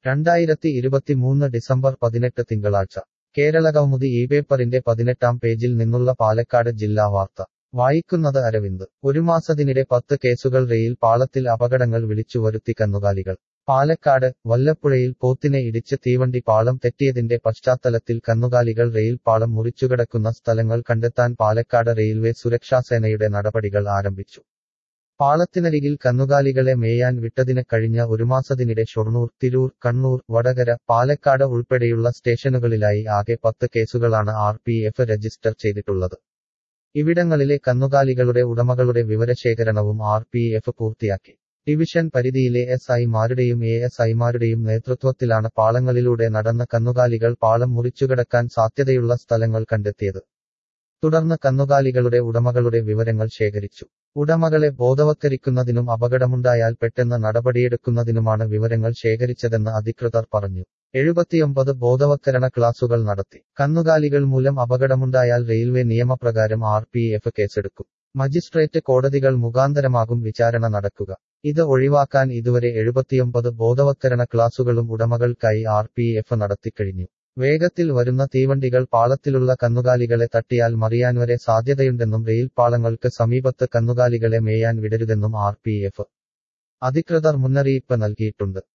രണ്ടായിരത്തി ഇരുപത്തിമൂന്ന് ഡിസംബർ പതിനെട്ട് തിങ്കളാഴ്ച കേരളകൗമുദി ഈ പേപ്പറിന്റെ പതിനെട്ടാം പേജിൽ നിന്നുള്ള പാലക്കാട് ജില്ലാ വാർത്ത വായിക്കുന്നത് അരവിന്ദ് ഒരു മാസത്തിനിടെ പത്ത് കേസുകൾ റെയിൽ പാളത്തിൽ അപകടങ്ങൾ വിളിച്ചു വരുത്തി കന്നുകാലികൾ പാലക്കാട് വല്ലപ്പുഴയിൽ പോത്തിനെ ഇടിച്ച് തീവണ്ടി പാളം തെറ്റിയതിന്റെ പശ്ചാത്തലത്തിൽ കന്നുകാലികൾ റെയിൽ പാളം മുറിച്ചുകിടക്കുന്ന സ്ഥലങ്ങൾ കണ്ടെത്താൻ പാലക്കാട് റെയിൽവേ സുരക്ഷാസേനയുടെ നടപടികൾ ആരംഭിച്ചു പാളത്തിനരികിൽ കന്നുകാലികളെ മേയാൻ വിട്ടതിന് കഴിഞ്ഞ ഒരു മാസത്തിനിടെ ഷൊർണൂർ തിരൂർ കണ്ണൂർ വടകര പാലക്കാട് ഉൾപ്പെടെയുള്ള സ്റ്റേഷനുകളിലായി ആകെ പത്ത് കേസുകളാണ് ആർ പി എഫ് രജിസ്റ്റർ ചെയ്തിട്ടുള്ളത് ഇവിടങ്ങളിലെ കന്നുകാലികളുടെ ഉടമകളുടെ വിവരശേഖരണവും ആർ പി എഫ് പൂർത്തിയാക്കി ഡിവിഷൻ പരിധിയിലെ എസ് ഐമാരുടെയും എ എസ് ഐമാരുടെയും നേതൃത്വത്തിലാണ് പാളങ്ങളിലൂടെ നടന്ന കന്നുകാലികൾ പാളം മുറിച്ചുകിടക്കാൻ സാധ്യതയുള്ള സ്ഥലങ്ങൾ കണ്ടെത്തിയത് തുടർന്ന് കന്നുകാലികളുടെ ഉടമകളുടെ വിവരങ്ങൾ ശേഖരിച്ചു ഉടമകളെ ബോധവത്കരിക്കുന്നതിനും അപകടമുണ്ടായാൽ പെട്ടെന്ന് നടപടിയെടുക്കുന്നതിനുമാണ് വിവരങ്ങൾ ശേഖരിച്ചതെന്ന് അധികൃതർ പറഞ്ഞു എഴുപത്തിയൊമ്പത് ബോധവത്കരണ ക്ലാസുകൾ നടത്തി കന്നുകാലികൾ മൂലം അപകടമുണ്ടായാൽ റെയിൽവേ നിയമപ്രകാരം ആർ പി എഫ് കേസെടുക്കും മജിസ്ട്രേറ്റ് കോടതികൾ മുഖാന്തരമാകും വിചാരണ നടക്കുക ഇത് ഒഴിവാക്കാൻ ഇതുവരെ എഴുപത്തിയൊമ്പത് ബോധവത്കരണ ക്ലാസുകളും ഉടമകൾക്കായി ആർ പി എഫ് നടത്തിക്കഴിഞ്ഞു വേഗത്തിൽ വരുന്ന തീവണ്ടികൾ പാളത്തിലുള്ള കന്നുകാലികളെ തട്ടിയാൽ മറിയാൻ വരെ സാധ്യതയുണ്ടെന്നും റെയിൽ പാളങ്ങൾക്ക് സമീപത്ത് കന്നുകാലികളെ മേയാൻ വിടരുതെന്നും ആർ പി എഫ് അധികൃതർ മുന്നറിയിപ്പ് നൽകിയിട്ടുണ്ട്